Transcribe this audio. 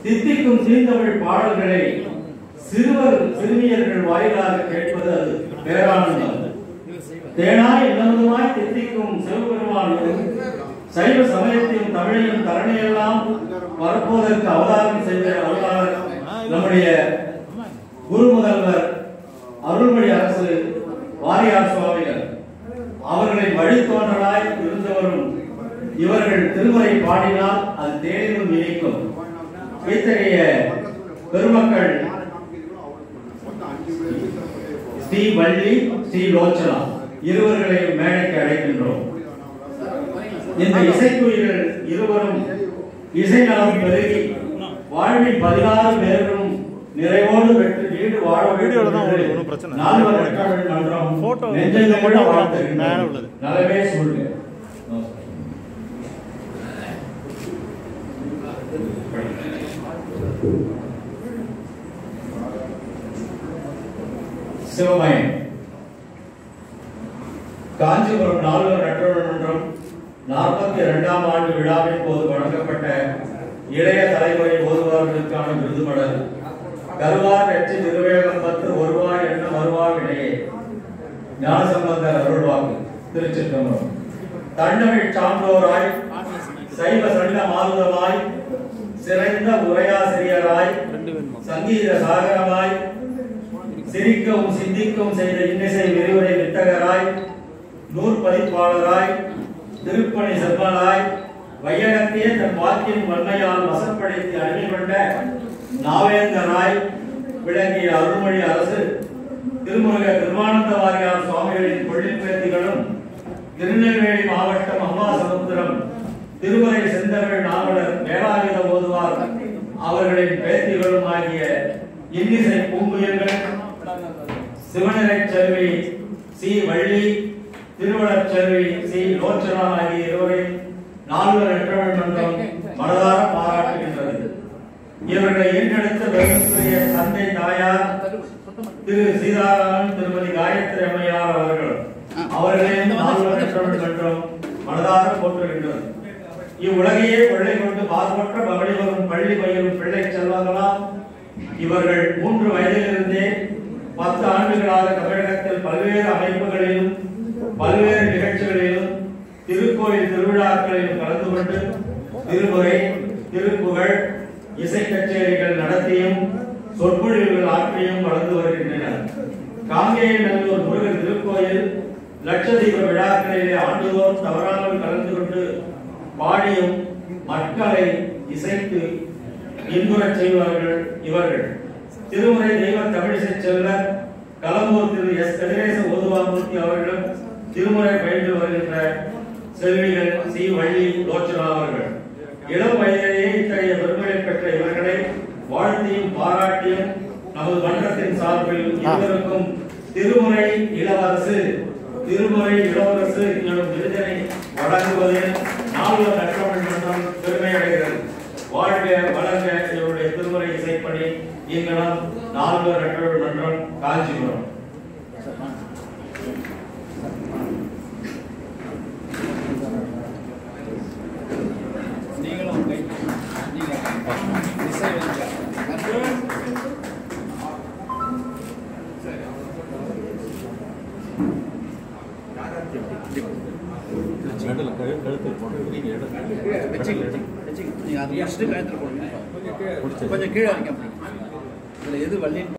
தித்திக்கும் தீந்தமிழ் பாடல்களை சிறுவர் சிறுமியர்கள் வாயிலாக கேட்பது அது பேரானந்தம் தேனாய் நல்லதுமாய் தித்திக்கும் சிவபெருமானும் சைவ சமயத்தையும் தமிழையும் தரணையெல்லாம் பரப்புவதற்கு அவதாரம் செய்த அருளாளர் நம்முடைய குரு முதல்வர் அருள்மொழி அரசு வாரியார் சுவாமிகள் அவர்களின் வழித்தோன்றலாய் இருந்தவரும் இவர்கள் திருமுறை பாடினால் அது தேனிலும் இனிக்கும் இத்தகைய பெருமக்கள் ஸ்ரீ வள்ளி ஸ்ரீ லோச்சனா இருவர்களை மேடைக்கு அழைக்கின்றோம் இந்த இசைக்குயில்கள் இருவரும் இசை நலம் பெருகி வாழ்வில் பதினாறு பேரும் நிறைவோடு பெற்று வீடு வாழ வீடியோல தான் ஓடுது, ஒண்ணும் பிரச்சனை இல்லை. நால்வர் வெற்றமிழ் மன்றம் Photo நெஞ்செழுந்த மட்டும் வாழ்த்துகின்றோம். மேல உள்ளது. நலமே சொல்க சிவமயம் காஞ்சிபுரம் நால்வர் நற்றவர் மன்றம் நாற்பத்தி இரண்டாம் ஆண்டு விழாவின் போது வழங்கப்பட்ட இளைய தலைமுறை ஓதுவார்களுக்கான விருது மடல் கருவார் வெற்றி திருவேகம் பத்து ஒருவாய் என்ன வருவாய் இடையே ஞானசம்பந்தர் அருள்வாக்கு திருச்சிற்றம்பலம் தண்டமிழ் சான்றோராய் சைவ சண்ட மாறுதமாய் சிறந்த உரையாசிரியராய் சங்கீத சாகரமாய் சிரிக்கவும் சிந்திக்கவும் செய்த இன்னிசை விரிவுரை வித்தகராய் நூற்பதிப்பாளராய் திருப்பணி செல்வனாய் வையகத்தையே தன் வாக்கின் வன்மையால் வசப்படுத்தி அணிமை கொண்ட நாவேந்தராய் விளங்கிய அருள்மொழி அரசு திருமுருக திருமானந்த வாரியார் சுவாமிகளின் கொள்ளின் பேத்திகளும் திருநெல்வேலி மாவட்டம் அம்பாசமுத்திரம் திருமலை செந்தமிழ் நாவலர் வேளாயுத ஓதுவார் அவர்களின் பேத்திகளும் ஆகிய இன்னிசை பூங்குயங்கள் சிவநிலை செல்வி சி வள்ளி திருவளர் செல்வி சி லோச்சனா ஆகிய இருவரை நால்வர் எட்டவன் மன்றம் மனதார பாராட்டுகின்றது இவர்களை ஈன்றெடுத்த பெருமைக்குரிய தந்தை தாயார் திரு சீதாராமன் திருமதி காயத்ரி அம்மையார் அவர்கள் அவர்களையும் நால்வர் எட்டவன் மன்றம் மனதார போற்றுகின்றது இவ்வுலகையே கொள்ளை கொண்டு பாதுபற்ற பவனி வரும் பள்ளி பயிரும் பிள்ளை செல்வங்களாம் இவர்கள் மூன்று வயதிலிருந்தே பத்து ஆண்டுகளாக தமிழகத்தில் பல்வேறு அமைப்புகளிலும் பல்வேறு நிகழ்ச்சிகளிலும் திருக்கோயில் திருவிழாக்களிலும் கலந்து கொண்டு திருமுறை திருப்புகழ் இசை கச்சேரிகள் நடத்தியும் சொற்பொழிவுகள் ஆற்றியும் வளர்ந்து வருகின்றனர் காங்கேய நல்லூர் முருகன் திருக்கோயில் லட்சதீப விழாக்களிலே ஆண்டுதோறும் தவறாமல் கலந்து கொண்டு பாடியும் மக்களை இசைத்து இன்புறச் செய்வார்கள் இவர்கள் திருமுறை தெய்வ தமிழிசை செல்வர் கலம்பூர் திரு எஸ் கதிரேச ஓதுவாமூர்த்தி அவர்களும் திருமுறை பயின்று வருகின்ற செல்விகள் சி வள்ளி லோச்சனா அவர்கள் இளம் வயதிலேயே இத்தகைய பெருமையை பெற்ற இவர்களை வாழ்த்தியும் பாராட்டியும் நமது மன்றத்தின் சார்பில் இருவருக்கும் திருமுறை இளவரசு திருமுறை இளவரசு எனும் விருதினை வழங்குவதில் நால்வர் நற்றமிழ் மன்றம் பெருமை அடைகிறது வாழ்க வளர்க இவருடைய திருமுறை இசைப்பணி இங்கனம் நால்வர் நற்றமிழ் மன்றம் காஞ்சிபுரம் நீங்களும் கை நீங்க இசை வைங்க நடுல கழு- கழுத்து போட்டு நீங்க எடுங்க. வச்சுங்க வச்சுங்க நீங்க அதை முடிச்சுட்டு கழுத்துல போடுங்க கொஞ்சம் கீழே வைங்க அப்படி இதுல எது வள்ளின்னு